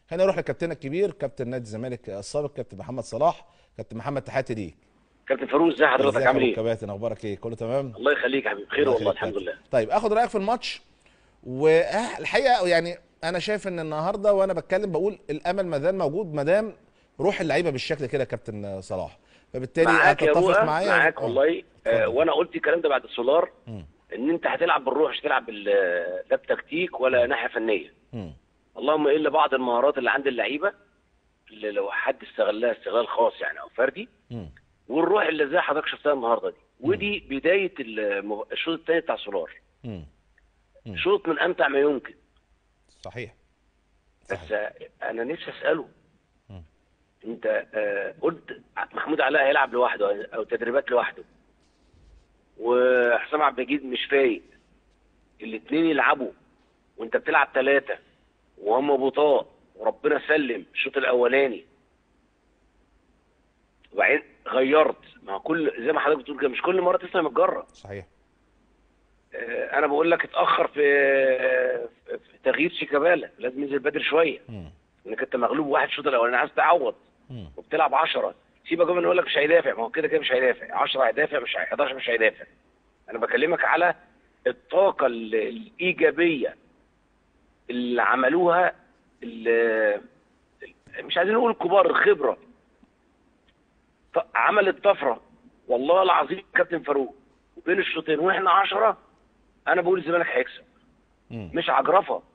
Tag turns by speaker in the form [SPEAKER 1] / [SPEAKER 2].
[SPEAKER 1] خلينا نروح لكابتننا الكبير كابتن نادي الزمالك السابق كابتن محمد صلاح كابتن محمد تحياتي ليك
[SPEAKER 2] كابتن فاروق ازي حضرتك
[SPEAKER 1] ازيك يا
[SPEAKER 2] عامل
[SPEAKER 1] أبو
[SPEAKER 2] ايه؟
[SPEAKER 1] كباتن اخبارك ايه كله تمام
[SPEAKER 2] الله يخليك يا حبيبي بخير
[SPEAKER 1] الله
[SPEAKER 2] والله
[SPEAKER 1] يخليك
[SPEAKER 2] الحمد
[SPEAKER 1] كابتن.
[SPEAKER 2] لله
[SPEAKER 1] طيب اخد رايك في الماتش والحقيقه يعني انا شايف ان النهارده وانا بتكلم بقول الامل ما زال موجود ما دام روح اللعيبه بالشكل كده يا كابتن صلاح فبالتالي
[SPEAKER 2] معاك يا
[SPEAKER 1] هتتفق
[SPEAKER 2] روقه
[SPEAKER 1] معايا
[SPEAKER 2] معاك
[SPEAKER 1] آه.
[SPEAKER 2] والله آه
[SPEAKER 1] اتفضل.
[SPEAKER 2] وانا قلت الكلام ده بعد السولار
[SPEAKER 1] مم.
[SPEAKER 2] ان انت هتلعب بالروح مش هتلعب بال- لا بتكتيك ولا ناحيه فنيه
[SPEAKER 1] مم.
[SPEAKER 2] اللهم الا بعض المهارات اللي عند اللعيبه اللي لو حد استغلها استغلال خاص يعني او فردي
[SPEAKER 1] مم.
[SPEAKER 2] والروح اللي زي حضرتك شفتها النهارده دي ودي بدايه الم- الشوط الثاني بتاع سولار
[SPEAKER 1] مم. مم.
[SPEAKER 2] شوط من امتع ما يمكن
[SPEAKER 1] صحيح
[SPEAKER 2] بس
[SPEAKER 1] صحيح
[SPEAKER 2] آه، انا نفسي اساله
[SPEAKER 1] مم.
[SPEAKER 2] انت آه، قلت محمود علاء هيلعب لوحده او تدريبات لوحده وحسام عبد المجيد مش فايق الاثنين يلعبوا وانت بتلعب ثلاثه وهم بطاء وربنا سلم الشوط الاولاني وبعدين غيرت ما هو كل زي ما حضرتك بتقول كده مش كل مره تسلم الجره
[SPEAKER 1] صحيح
[SPEAKER 2] آه، انا بقول لك اتاخر في في تغيير شيكابالا لازم ينزل بدري شويه
[SPEAKER 1] مم.
[SPEAKER 2] انك انت مغلوب واحد الشوط الاولاني عايز تعوض
[SPEAKER 1] مم.
[SPEAKER 2] وبتلعب 10 سيبك من يقول لك مش هيدافع ما هو كده كده مش هيدافع 10 هيدافع مش هي- 11 مش هيدافع انا بكلمك على الطاقه ال- الايجابيه اللي عملوها ال- مش عايزين نقول الكبار الخبره ف- عملت طفره والله العظيم كابتن فاروق وبين الشوطين واحنا 10 انا بقول الزمالك هيكسب
[SPEAKER 1] مم.
[SPEAKER 2] مش عجرفه